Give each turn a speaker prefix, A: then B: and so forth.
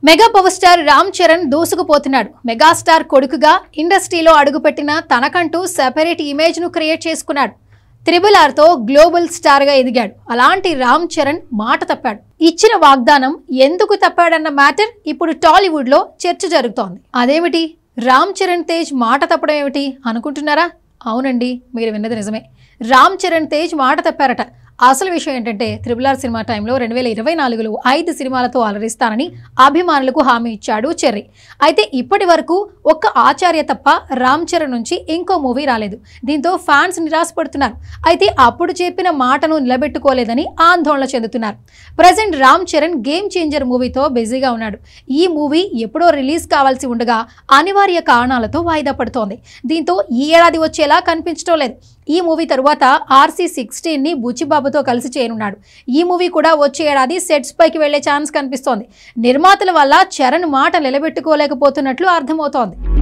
A: mega power star Ram Charan దూసుకుపోతున్నాడు మెగాస్టార్ కొడుకుగా ఇండస్ట్రీలో అడుగుపెట్టిన తనకంటూ సెపరేట్ ఇమేజ్ ను క్రియేట్ చేసుకున్నాడు త్రిబుల్ ఆర్ తో గ్లోబల్ స్టార్ గా ఎదిగాడు అలాంటి రామ్ చరణ్ మాట తప్పాడు ఇచ్చిన వాగ్దానం ఎందుకు తప్పాడన్న మ్యాటర్ ఇప్పుడు టాలీవుడ్ లో చర్చ జరుగుతోంది అదేమిటి రామ్ చరణ్ తేజ్ మాట తప్పడం ఏమిటి అనుకుంటున్నారా అవునండి మీరు విన్నది నిజమే రామ్ చరణ్ తేజ్ మాట తప్పారట అసలు విషయం ఏంటంటే త్రిబుల్ ఆర్ సినిమా టైంలో రెండు వేల ఇరవై నాలుగులో ఐదు సినిమాలతో అలరిస్తానని అభిమానులకు హామీ ఇచ్చాడు చెర్రీ అయితే ఇప్పటి వరకు ఒక్క ఆచార్య తప్ప రామ్ చరణ్ నుంచి ఇంకో మూవీ రాలేదు దీంతో ఫ్యాన్స్ నిరాశపడుతున్నారు అయితే అప్పుడు చెప్పిన మాటను నిలబెట్టుకోలేదని ఆందోళన చెందుతున్నారు present Ram Charan game changer మూవీతో బిజీగా ఉన్నాడు ఈ మూవీ ఎప్పుడో రిలీజ్ కావాల్సి ఉండగా అనివార్య కారణాలతో వాయిదా పడుతోంది దీంతో ఈ ఏడాది వచ్చేలా కనిపించడం లేదు ఈ మూవీ తరువాత ఆర్సీ సిక్స్టీన్ ని బుచ్చిబాబుతో కలిసి చేయనున్నాడు ఈ మూవీ కూడా వచ్చే ఏడాది సెట్స్ పైకి వెళ్లే ఛాన్స్ కనిపిస్తోంది నిర్మాతల వల్ల చరణ్ మాట నిలబెట్టుకోలేకపోతున్నట్లు అర్థమవుతోంది